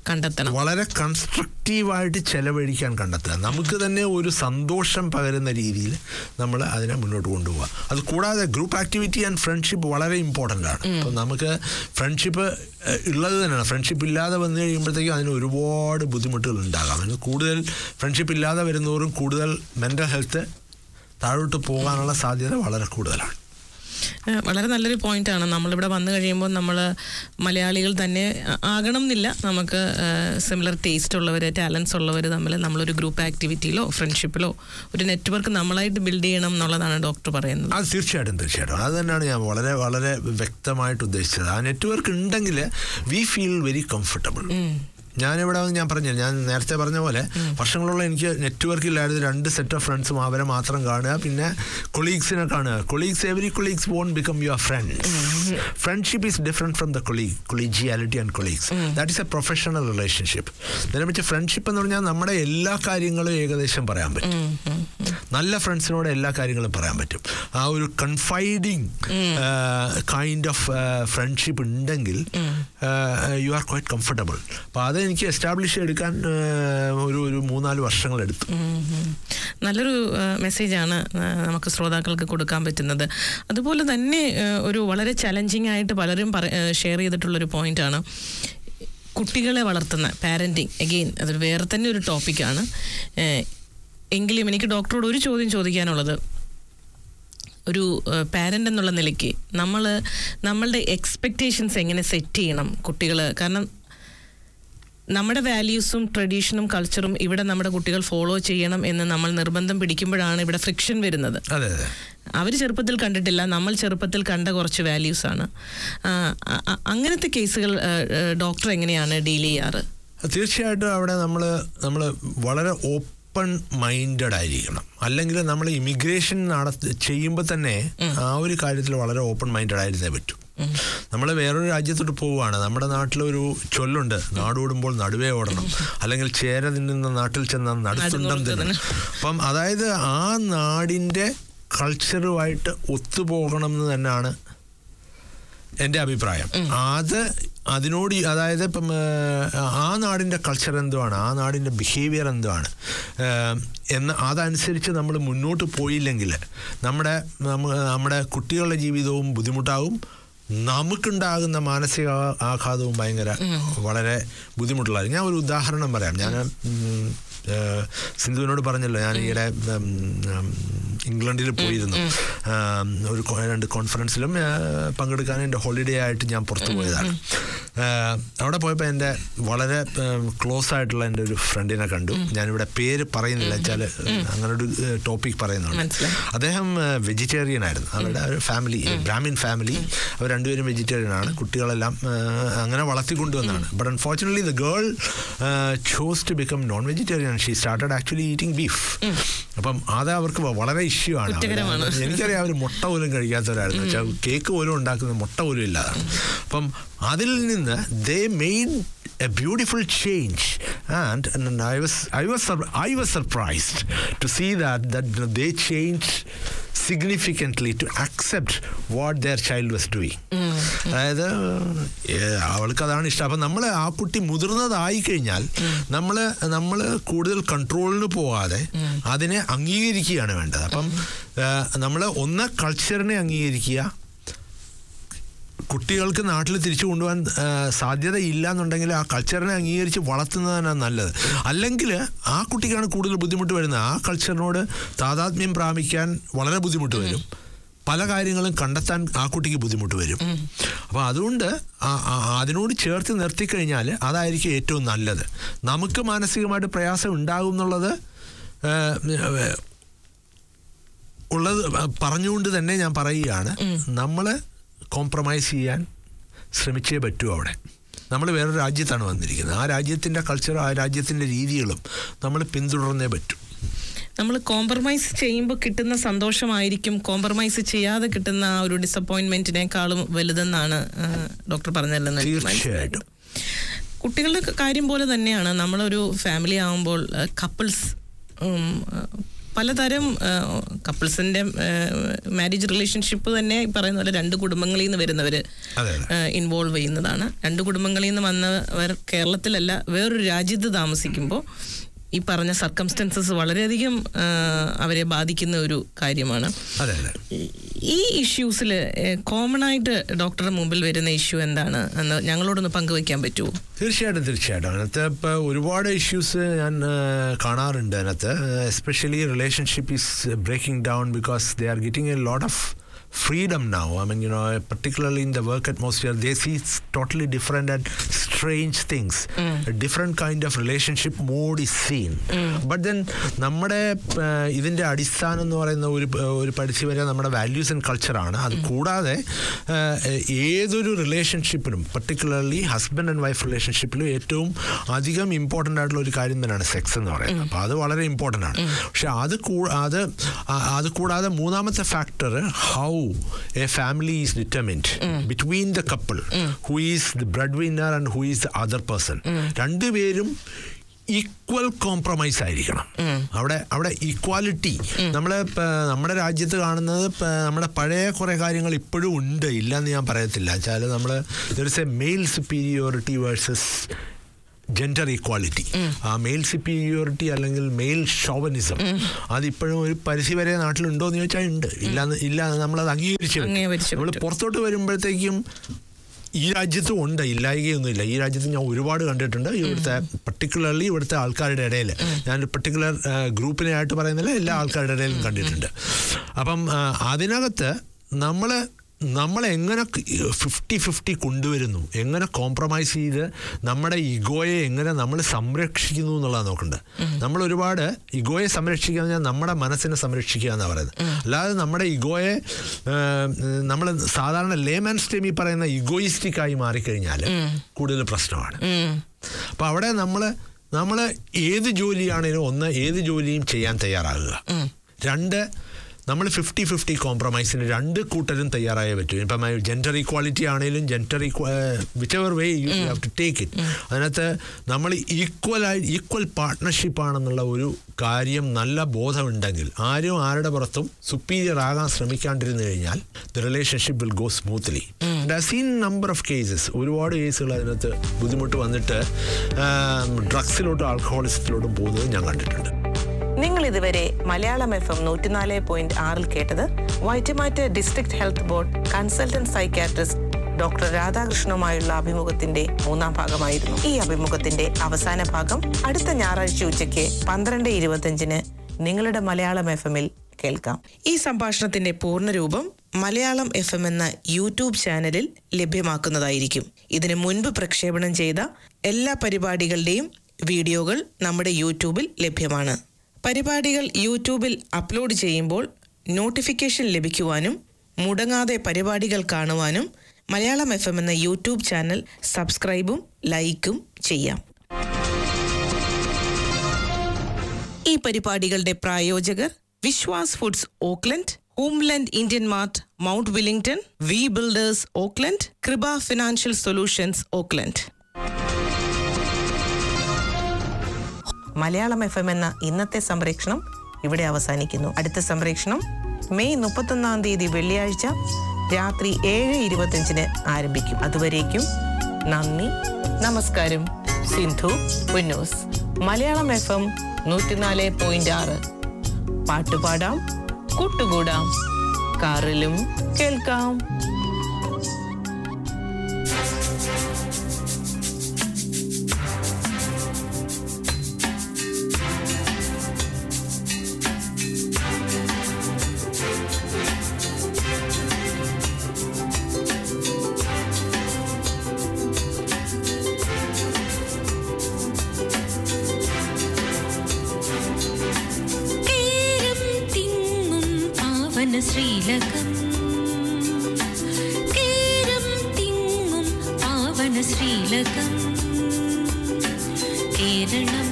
കണ്ടെത്തണം വളരെ കൺസ്ട്രക്റ്റീവായിട്ട് ചെലവഴിക്കാൻ കണ്ടെത്തുക നമുക്ക് തന്നെ ഒരു സന്തോഷം പകരുന്ന രീതിയിൽ നമ്മൾ അതിനെ മുന്നോട്ട് കൊണ്ടുപോകുക അത് കൂടാതെ ഗ്രൂപ്പ് ആക്ടിവിറ്റി ആൻഡ് ഫ്രണ്ട്ഷിപ്പ് വളരെ ഇമ്പോർട്ടൻ്റ് ആണ് അപ്പം നമുക്ക് ഫ്രണ്ട്ഷിപ്പ് ഉള്ളത് തന്നെയാണ് ഫ്രണ്ട്ഷിപ്പ് ഇല്ലാതെ വന്നു കഴിയുമ്പോഴത്തേക്കും അതിന് ഒരുപാട് ബുദ്ധിമുട്ടുകൾ ഉണ്ടാകാം അതിന് കൂടുതൽ ഫ്രണ്ട്ഷിപ്പ് ഇല്ലാതെ വരുന്നവരും കൂടുതൽ മെൻ്റൽ ഹെൽത്ത് താഴോട്ട് പോകാനുള്ള സാധ്യത വളരെ കൂടുതലാണ് ഏഹ് വളരെ നല്ലൊരു പോയിന്റാണ് നമ്മളിവിടെ വന്നു കഴിയുമ്പോൾ നമ്മൾ മലയാളികൾ തന്നെ ആ- ആകണം എന്നില്ല നമുക്ക് സിമിലർ ടേസ്റ്റ് ഉള്ളവർ ടാലൻസ് ഉള്ളവർ തമ്മിൽ നമ്മളൊരു ഗ്രൂപ്പ് ആക്ടിവിറ്റിയിലോ ഫ്രണ്ട്ഷിപ്പിലോ ഒരു നെറ്റ്വർക്ക് നമ്മളായിട്ട് ബിൽഡ് ചെയ്യണം എന്നുള്ളതാണ് ഡോക്ടർ പറയുന്നത് അത് തീർച്ചയായിട്ടും തീർച്ചയായിട്ടും അത് തന്നെയാണ് ഞാൻ വളരെ വളരെ വ്യക്തമായിട്ട് ഉദ്ദേശിച്ചത് ആ നെറ്റ്വർക്ക് ഉണ്ടെങ്കിൽ വി ഫീൽ വെരി കംഫർട്ടബിൾ ഞാനിവിടെ വന്ന് ഞാൻ പറഞ്ഞു ഞാൻ നേരത്തെ പറഞ്ഞ പോലെ വർഷങ്ങളോളം എനിക്ക് നെറ്റ്വർക്ക് ഇല്ലായിരുന്നു രണ്ട് സെറ്റ് ഓഫ് ഫ്രണ്ട്സും അവരെ മാത്രം കാണുക പിന്നെ കൊളീഗ്സിനെ കാണുക colleagues every colleagues won't become your friends friendship is different from the colleague collegiality and colleagues that is a professional relationship നേരെ വെച്ച് ഫ്രണ്ട്ഷിപ്പ് എന്ന് പറഞ്ഞാൽ നമ്മുടെ എല്ലാ കാര്യങ്ങളും ഏകദേശം പറയാൻ പറ്റും നല്ല ഫ്രണ്ട്സിനോട് എല്ലാ കാര്യങ്ങളും പറയാൻ പറ്റും ആ ഒരു കൺഫൈഡിങ് കൈൻഡ് ഓഫ് ഫ്രണ്ട്ഷിപ്പ് ഉണ്ടെങ്കിൽ യു ആർ ക്വൈറ്റ് കംഫർട്ടബിൾ അപ്പോൾ അത് എനിക്ക് എസ്റ്റാബ്ലിഷ് എടുക്കാൻ ആ, ഒരു ഒരു മൂന്നാല് വർഷങ്ങളെടുത്തു ഉം ഉം. നല്ലൊരു മെസ്സേജാണ് നമുക്ക് ശ്രോതാക്കൾക്ക് കൊടുക്കാൻ പറ്റുന്നത് അതുപോലെ തന്നെ ആ, ഒരു വളരെ ചലഞ്ചിങ് ആയിട്ട് പലരും ഷെയർ ചെയ്തിട്ടുള്ളൊരു പോയിന്റാണ് കുട്ടികളെ വളർത്തുന്ന പാരൻറ്റിങ് എഗെയിൻ അത് വേറെ തന്നെ ഒരു ടോപ്പിക്കാണ് എങ്കിലും എനിക്ക് ഡോക്ടറോട് ഒരു ചോദ്യം ചോദിക്കാനുള്ളത് ഒരു പാരൻ്റ് എന്നുള്ള നിലയ്ക്ക് നമ്മൾ നമ്മളുടെ എക്സ്പെക്റ്റേഷൻസ് എങ്ങനെ സെറ്റ് ചെയ്യണം കുട്ടികൾ കാരണം നമ്മുടെ വാല്യൂസും ട്രഡീഷനും കൾച്ചറും ഇവിടെ നമ്മുടെ കുട്ടികൾ ഫോളോ ചെയ്യണം എന്ന് നമ്മൾ നിർബന്ധം പിടിക്കുമ്പോഴാണ് ഇവിടെ ഫ്രിക്ഷൻ വരുന്നത് അതെ അതെ അവർ ചെറുപ്പത്തിൽ കണ്ടിട്ടില്ല നമ്മൾ ചെറുപ്പത്തിൽ കണ്ട കുറച്ച് വാല്യൂസ് ആണ് ആ, അ- അ- അങ്ങനത്തെ കേസുകൾ ഡോക്ടർ എങ്ങനെയാണ് ഡീൽ ചെയ്യാറ് തീർച്ചയായിട്ടും അവിടെ നമ്മൾ നമ്മൾ വളരെ ഓപ്പൺ മൈൻഡഡ് ആയിരിക്കണം അല്ലെങ്കിൽ നമ്മൾ ഇമിഗ്രേഷൻ നടത്തി ചെയ്യുമ്പോൾ തന്നെ ആ ഒരു കാര്യത്തിൽ വളരെ ഓപ്പൺ മൈൻഡഡ് ആയിരുന്നേ പറ്റൂ നമ്മൾ വേറൊരു രാജ്യത്തോട്ട് പോവുകയാണ് നമ്മുടെ നാട്ടിലൊരു ചൊല്ലുണ്ട് നാടോടുമ്പോൾ നടുവേ ഓടണം അല്ലെങ്കിൽ ചേര തിന്നുന്ന നാട്ടിൽ ചെന്നാൽ നടുത്തുണ്ടം തിന്നണം അപ്പം അതായത് ആ നാടിൻ്റെ കൾച്ചറുമായിട്ട് ഒത്തുപോകണം എന്ന് തന്നെയാണ് എൻ്റെ അഭിപ്രായം അത് അതിനോട് ഈ- അതായത് ഇപ്പം ആ, ആ നാടിൻ്റെ കൾച്ചർ എന്തുവാണ് ആ നാടിൻ്റെ ബിഹേവിയർ എന്തുവാണ് ആ, എന്ന് അതനുസരിച്ച് നമ്മൾ മുന്നോട്ട് പോയില്ലെങ്കിൽ നമ്മുടെ നമ്മ- നമ്മുടെ കുട്ടികളുടെ ജീവിതവും ബുദ്ധിമുട്ടാകും നമുക്കുണ്ടാകുന്ന മാനസിക ആ- ആഘാതവും ഭയങ്കര വളരെ ബുദ്ധിമുട്ടുള്ളതായിരിക്കും ഞാൻ ഒരു ഉദാഹരണം പറയാം ഞാൻ ഉം, ആ, സിന്ധുവിനോട് പറഞ്ഞല്ലോ ഞാൻ ഈയിടെ ഉം, ഉം, ഇംഗ്ലണ്ടിൽ പോയിരുന്നു ആ, ഒരു കൊ- രണ്ട് കോൺഫറൻസിലും ആ, പങ്കെടുക്കാൻ എൻ്റെ ഹോളിഡേ ആയിട്ട് ഞാൻ പുറത്തു പോയതാണ് ആ, അവിടെ പോയപ്പോൾ എൻ്റെ വളരെ ക്ലോസ് ആയിട്ടുള്ള എൻ്റെ ഒരു ഫ്രണ്ടിനെ കണ്ടു ഞാനിവിടെ പേര് പറയുന്നില്ല വെച്ചാൽ അങ്ങനെ ഒരു ടോപ്പിക് പറയുന്നുണ്ട് മനസ്സിലായി. അദ്ദേഹം വെജിറ്റേറിയൻ ആയിരുന്നു അവരുടെ ഒരു ഫാമിലി ബ്രാഹ്മിൻ ഫാമിലി അവർ രണ്ടുപേരും വെജിറ്റേറിയൻ ആണ് കുട്ടികളെല്ലാം ആ, അങ്ങനെ വളർത്തിക്കൊണ്ടുവന്നാണ് but unfortunately the girl chose to become non vegetarian she started actually eating beef അപ്പം അത് അവർക്ക് വ- വളരെ ഇഷ്യൂ ആണ് കുറ്റകരമാണ്. അവര് എനിക്കറിയാം അവർ മുട്ട പോലും കഴിക്കാത്തവരായിരുന്നു വെച്ചാൽ കേക്ക് പോലും ഉണ്ടാക്കുന്നത് മുട്ട പോലും ഇല്ലാതാണ് അപ്പം അതിൽ നിന്ന് they made a beautiful change and I was I was I was surprised to see that that they change significantly to accept what their child was doing അതായത് ഏഹ്, അവൾക്ക് അതാണ് ഇഷ്ടം അപ്പം നമ്മൾ ആ കുട്ടി മുതിർന്നതായി കഴിഞ്ഞാൽ നമ്മൾ നമ്മൾ കൂടുതൽ കൺട്രോളിന് പോകാതെ അതിനെ അംഗീകരിക്കുകയാണ് വേണ്ടത് അപ്പം നമ്മൾ ഒന്ന് കൾച്ചറിനെ അംഗീകരിക്കുക കുട്ടികൾക്ക് നാട്ടിൽ തിരിച്ചു കൊണ്ടുപോകാൻ ആ, സാധ്യതയില്ല എന്നുണ്ടെങ്കിൽ ആ കൾച്ചറിനെ അംഗീകരിച്ച് വളർത്തുന്നതാണ് നല്ലത് അല്ലെങ്കിൽ ആ കുട്ടിക്കാണ് കൂടുതൽ ബുദ്ധിമുട്ട് വരുന്നത് ആ കൾച്ചറിനോട് താതാത്മ്യം പ്രാപിക്കാൻ വളരെ ബുദ്ധിമുട്ട് വരും പല കാര്യങ്ങളും കണ്ടെത്താൻ ആ കുട്ടിക്ക് ബുദ്ധിമുട്ട് വരും അപ്പോൾ അതുകൊണ്ട് ആ- ആ- അതിനോട് ചേർത്ത് നിർത്തിക്കഴിഞ്ഞാൽ അതായിരിക്കും ഏറ്റവും നല്ലത് നമുക്ക് മാനസികമായിട്ട് പ്രയാസം ഉണ്ടാകും എന്നുള്ളത് ആ, ഉള്ളത് പറഞ്ഞുകൊണ്ട് തന്നെ ഞാൻ പറയുകയാണ് നമ്മൾ കോംപ്രമൈസ് ചെയ്യാൻ ശ്രമിച്ചേ പറ്റൂ അവിടെ നമ്മൾ വേറൊരു രാജ്യത്താണ് വന്നിരിക്കുന്നത് ആ രാജ്യത്തിൻ്റെ കൾച്ചറും ആ രാജ്യത്തിൻ്റെ രീതികളും നമ്മൾ പിന്തുടർന്നേ പറ്റൂ നമ്മൾ കോംപ്രമൈസ് ചെയ്യുമ്പോൾ കിട്ടുന്ന സന്തോഷമായിരിക്കും കോംപ്രമൈസ് ചെയ്യാതെ കിട്ടുന്ന ആ ഒരു ഡിസപ്പോയിൻമെന്റിനേക്കാളും വലുതെന്നാണ് ആ, ഡോക്ടർ പറഞ്ഞല്ലെന്ന് എനിക്ക് തീർച്ചയായിട്ടും കുട്ടികളുടെ ക- കാര്യം പോലെ തന്നെയാണ് നമ്മളൊരു ഫാമിലി ആകുമ്പോൾ കപ്പിൾസ് പലതരം കപ്പിൾസിന്റെ മാരേജ് റിലേഷൻഷിപ്പ് തന്നെ ഈ പറയുന്ന പോലെ രണ്ട് കുടുംബങ്ങളിൽ നിന്ന് വരുന്നവർ അതെ അതെ ഇൻവോൾവ് ചെയ്യുന്നതാണ് രണ്ട് കുടുംബങ്ങളിൽ നിന്ന് വന്നവർ കേരളത്തിലല്ല വേറൊരു രാജ്യത്ത് താമസിക്കുമ്പോൾ ഈ പറഞ്ഞ സർക്കംസ്റ്റൻസസ് വളരെയധികം ആ, അവരെ ബാധിക്കുന്ന ഒരു കാര്യമാണ് അതെ അതെ ഈ- ഈ ഇഷ്യൂസിൽ കോമൺ ആയിട്ട് ഡോക്ടറുടെ മുമ്പിൽ വരുന്ന ഇഷ്യൂ എന്താണ് എന്ന് ഞങ്ങളോടൊന്ന് പങ്കുവയ്ക്കാൻ പറ്റുമോ തീർച്ചയായിട്ടും തീർച്ചയായിട്ടും അതിനകത്ത് ഇപ്പോൾ ഒരുപാട് ഇഷ്യൂസ് ഞാൻ ആ, കാണാറുണ്ട് അതിനകത്ത് especially relationship is breaking down because they are getting a lot of freedom now. I mean, you know, particularly in the work atmosphere, they see it's totally different and strange things. A different kind of relationship mood is seen. But then നമ്മുടെ ആ, ഇതിൻ്റെ അടിസ്ഥാനം എന്ന് പറയുന്ന ഒരു ഒരു പരിധി വരെ നമ്മുടെ വാല്യൂസ് ആൻഡ് കൾച്ചറാണ് അത് കൂടാതെ ആ, ഏതൊരു റിലേഷൻഷിപ്പിനും പർട്ടിക്കുലർലി ഹസ്ബൻഡ് ആൻഡ് വൈഫ് റിലേഷൻഷിപ്പിലും ഏറ്റവും അധികം ഇമ്പോർട്ടൻ്റ് ആയിട്ടുള്ള ഒരു കാര്യം തന്നെയാണ് സെക്സ് എന്ന് പറയുന്നത് അപ്പോൾ അത് വളരെ ഇമ്പോർട്ടൻ്റ് ആണ് പക്ഷെ അത് കൂ- അത് ആ- അത് കൂടാതെ മൂന്നാമത്തെ factor how a family is determined between the couple who is the bread winner and who is the other person രണ്ടുപേരും ഈക്വൽ കോംപ്രമൈസ് ആയിരിക്കണം അവിടെ അവിടെ ഈക്വാലിറ്റി നമ്മൾ നമ്മുടെ രാജ്യത്ത് കാണുന്നത് ഇപ്പൊ നമ്മുടെ പഴയ കുറേ കാര്യങ്ങൾ ഇപ്പോഴും ഉണ്ട് ഇല്ലെന്ന് ഞാൻ പറയത്തില്ല വെച്ചാൽ നമ്മൾ there a male superiority versus gender equality ആ മെയിൽ സുപ്പീരിയോറിറ്റി അല്ലെങ്കിൽ മെയിൽ ഷോവനിസം അതിപ്പോഴും ഒരു പരിധി വരെ നാട്ടിലുണ്ടോ എന്ന് ചോദിച്ചാൽ ഉണ്ട് ഇല്ലാന്ന് ഇല്ല നമ്മളത് അംഗീകരിച്ചു അംഗീകരിച്ചു നമ്മൾ പുറത്തോട്ട് വരുമ്പോഴത്തേക്കും ഈ രാജ്യത്തും ഉണ്ട് ഇല്ലായികയൊന്നുമില്ല ഈ രാജ്യത്ത് ഞാൻ ഒരുപാട് കണ്ടിട്ടുണ്ട് ഇവിടുത്തെ പർട്ടിക്കുലർലി ഇവിടുത്തെ ആൾക്കാരുടെ ഇടയിൽ ഞാൻ പർട്ടിക്കുലർ ഗ്രൂപ്പിനെ ആയിട്ട് പറയുന്നില്ല എല്ലാ ആൾക്കാരുടെ ഇടയിലും കണ്ടിട്ടുണ്ട് അപ്പം ആ, അതിനകത്ത് നമ്മൾ നമ്മൾ എങ്ങനെ ഫിഫ്റ്റി ഫിഫ്റ്റി കൊണ്ടുവരുന്നു എങ്ങനെ കോംപ്രമൈസ് ചെയ്ത് നമ്മുടെ ഇഗോയെ എങ്ങനെ നമ്മൾ സംരക്ഷിക്കുന്നു എന്നുള്ളതാണ് നോക്കേണ്ടത് നമ്മൾ ഒരുപാട് ഇഗോയെ സംരക്ഷിക്കുക എന്ന് പറഞ്ഞാൽ നമ്മുടെ മനസ്സിനെ സംരക്ഷിക്കുക എന്നാണ് പറയുന്നത് അല്ലാതെ നമ്മുടെ ഇഗോയെ നമ്മൾ സാധാരണ ലേമാൻ സ്റ്റേമി പറയുന്ന ഇഗോയിസ്റ്റിക് ആയി മാറിക്കഴിഞ്ഞാൽ കൂടുതൽ പ്രശ്നമാണ് അപ്പോൾ അവിടെ നമ്മൾ നമ്മൾ ഏത് ജോലിയാണേലും ഒന്ന് ഏത് ജോലിയും ചെയ്യാൻ തയ്യാറാകുക രണ്ട് നമ്മൾ ഫിഫ്റ്റി ഫിഫ്റ്റി കോംപ്രമൈസിന് രണ്ട് കൂട്ടരും തയ്യാറായേ പറ്റൂ ഇപ്പം ജെൻഡർ ഈക്വാലിറ്റി ആണെങ്കിലും gender whichever way you have to take it അതിനകത്ത് നമ്മൾ ഈക്വലായി ഈക്വൽ പാർട്ട്ണർഷിപ്പ് ആണെന്നുള്ള ഒരു കാര്യം നല്ല ബോധമുണ്ടെങ്കിൽ ആരും ആരുടെ പുറത്തും സുപ്പീരിയർ ആകാൻ ശ്രമിക്കാണ്ടിരുന്നു കഴിഞ്ഞാൽ the relationship will go smoothly seen number of cases ഒരുപാട് കേസുകൾ അതിനകത്ത് ബുദ്ധിമുട്ട് വന്നിട്ട് ഡ്രഗ്സിലോട്ടും ആൽക്കഹോളിസത്തിലോട്ടും പോകുന്നത് ഞാൻ കണ്ടിട്ടുണ്ട് നിങ്ങൾ ഇതുവരെ മലയാളം എഫ് എം നൂറ്റിനാല് പോയിന്റ് ആറിൽ കേട്ടത് Waitemata district health board consultant psychiatrist doctor രാധാകൃഷ്ണനുമായുള്ള അഭിമുഖത്തിന്റെ മൂന്നാം ഭാഗമായിരുന്നു ഈ അഭിമുഖത്തിന്റെ അവസാന ഭാഗം അടുത്ത ഞായറാഴ്ച ഉച്ചയ്ക്ക് പന്ത്രണ്ട് ഇരുപത്തിയഞ്ചിന് നിങ്ങളുടെ മലയാളം എഫ് എമ്മിൽ കേൾക്കാം ഈ സംഭാഷണത്തിന്റെ പൂർണ്ണരൂപം മലയാളം എഫ് എം എന്ന യൂട്യൂബ് ചാനലിൽ ലഭ്യമാക്കുന്നതായിരിക്കും ഇതിനു മുൻപ് പ്രക്ഷേപണം ചെയ്ത എല്ലാ പരിപാടികളുടെയും വീഡിയോകൾ നമ്മുടെ യൂട്യൂബിൽ ലഭ്യമാണ് പരിപാടികൾ യൂട്യൂബിൽ അപ്ലോഡ് ചെയ്യുമ്പോൾ നോട്ടിഫിക്കേഷൻ ലഭിക്കുവാനും മുടങ്ങാതെ പരിപാടികൾ കാണുവാനും മലയാളം എഫ് എം എന്ന യൂട്യൂബ് ചാനൽ സബ്സ്ക്രൈബും ലൈക്കും ചെയ്യാം ഈ പരിപാടികളുടെ പ്രായോജകർ Vishwas Foods Auckland Homeland Indian Mart Mount Wellington V Builders Auckland Krupa Financial Solutions Auckland Malayalam F M എന്ന ഇന്നത്തെ സംപ്രേക്ഷണം ഇവിടെ അവസാനിക്കുന്നു അടുത്ത സംപ്രേക്ഷണം മെയ് മുപ്പത്തൊന്നാം തീയതി വെള്ളിയാഴ്ച രാത്രി ഏഴ് ഇരുപത്തിയഞ്ചിന് ആരംഭിക്കും അതുവരേക്കും നന്ദി നമസ്കാരം സിന്ധു പുന്നൂസ് മലയാളം എഫ് എം നൂറ്റിനാല് പോയിന്റ് ആറ് പാട്ടുപാടാം കൂട്ടുകൂടാം കാറിലും കേൾക്കാം കേരം തിങ്ങും പാവന ശ്രീലകം കേരം തിങ്ങും പാവന ശ്രീലകം കേരളം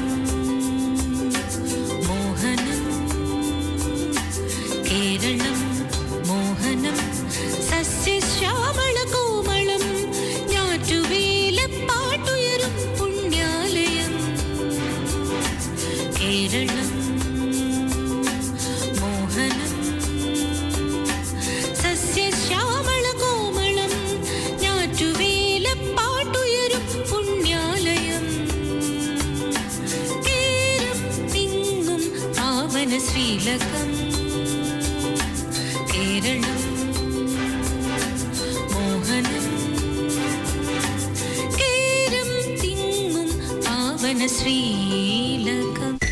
മോഹനം കേരളം മോഹനം സസ്യശ്യാമള കോമളം ഞാറ്റുവേലപ്പാട്ടുയരും പുണ്യാലയം കേരളം മോഹന ശ്രീലകം